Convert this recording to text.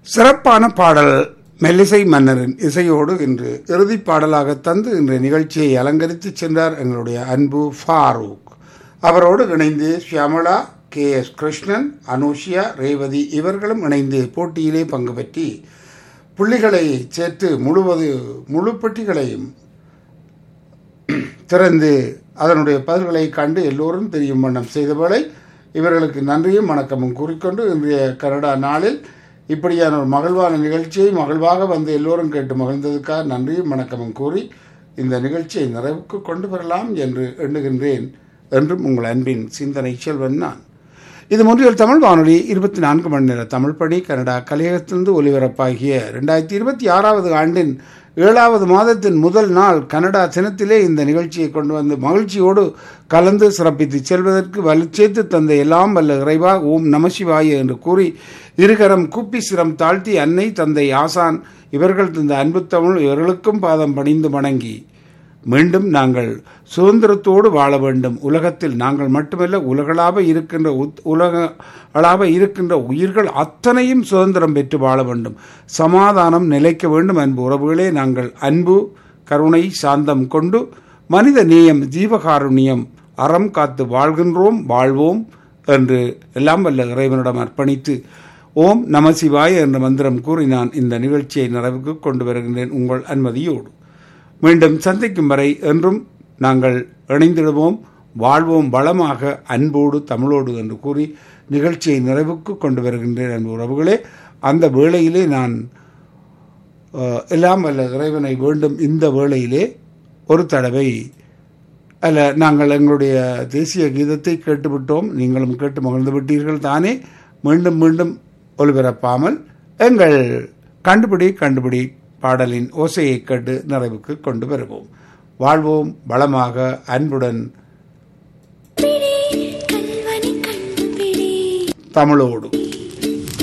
சிறப்பான பாடல் மெல்லிசை மன்னரின் இசையோடு இன்று இறுதிப் பாடலாக தந்து இன்றைய நிகழ்ச்சியை அலங்கரித்து சென்றார் எங்களுடைய அன்பு ஃபாரூக் அவரோடு இணைந்து ஷியாமளா கே எஸ் கிருஷ்ணன் அனுஷியா ரேவதி இவர்களும் இணைந்து போட்டியிலே பங்கு பெற்றி புள்ளிகளை சேர்த்து முழுவது முழு பெட்டிகளையும் திறந்து அதனுடைய பதில்களை கண்டு எல்லோரும் தெரியும் வண்ணம் செய்தவளை இவர்களுக்கு நன்றியும் வணக்கமும் கூறிக்கொண்டு இன்றைய கனடா நாளில் இப்படியான ஒரு மகிழ்வான நிகழ்ச்சியை மகிழ்வாக வந்து எல்லோரும் கேட்டு மகிழ்ந்ததுக்காக நன்றியும் வணக்கமும் கூறி இந்த நிகழ்ச்சியை நிறைவுக்கு கொண்டு வரலாம் என்று எண்ணுகின்றேன் என்றும் உங்கள் அன்பின் சிந்தனை செல்வன் நான் இது முன்றியல் தமிழ் வானொலி இருபத்தி நான்கு மணி நேர தமிழ் பணி கனடா கலையகத்திலிருந்து ஒலிபரப்பாகிய ரெண்டாயிரத்தி இருபத்தி ஆறாவது ஆண்டின் ஏழாவது மாதத்தின் முதல் நாள் கனடா தினத்திலே இந்த நிகழ்ச்சியை கொண்டு வந்து மகிழ்ச்சியோடு கலந்து சிறப்பித்து செல்வதற்கு வலுச்சேர்த்து தந்த எல்லாம் வல்ல இறைவா ஓம் நமசிவாய என்று கூறி இருகரம் கூப்பி சிரம் தாழ்த்தி அன்னை தந்தை ஆசான் இவர்கள் தந்த அன்பு தமிழ் இவர்களுக்கும் பாதம் பணிந்து வணங்கி மீண்டும் நாங்கள் சுதந்திரத்தோடு வாழ வேண்டும் உலகத்தில் நாங்கள் மட்டுமல்ல உலகளாக இருக்கின்ற உலகளாக இருக்கின்ற உயிர்கள் அத்தனையும் சுதந்திரம் பெற்று வாழ வேண்டும் சமாதானம் நிலைக்க வேண்டும் அன்பு உறவுகளே நாங்கள் அன்பு கருணை சாந்தம் கொண்டு மனித நேயம் ஜீவகாருண்யம் அறம் காத்து வாழ்கின்றோம் வாழ்வோம் என்று எல்லாம் வல்ல இறைவனிடம் அர்ப்பணித்து ஓம் நமசிவாய என்ற மந்திரம் கூறி நான் இந்த நிகழ்ச்சியை நிறைவுக்கு கொண்டு வருகின்றேன் உங்கள் அனுமதியோடு மீண்டும் சந்திக்கும் வரை என்றும் நாங்கள் இணைந்திடுவோம் வாழ்வோம் வளமாக அன்போடு தமிழோடு என்று கூறி நிகழ்ச்சியை நிறைவுக்கு கொண்டு வருகின்றேன் அன்பு உறவுகளே அந்த வேளையிலே நான் எல்லாம் வல்ல இறைவனை வேண்டும் இந்த வேளையிலே ஒரு தடவை அல்ல நாங்கள் எங்களுடைய தேசிய கீதத்தை கேட்டுவிட்டோம் நீங்களும் கேட்டு மகிழ்ந்து விட்டீர்கள் தானே மீண்டும் மீண்டும் ஒளிபரப்பாமல் எங்கள் கண்டுபிடி கண்டுபிடி பாடலின் ஓசையை கேட்டு நிறைவுக்கு கொண்டு வருவோம் வாழ்வோம் வளமாக அன்புடன் தமிழோடு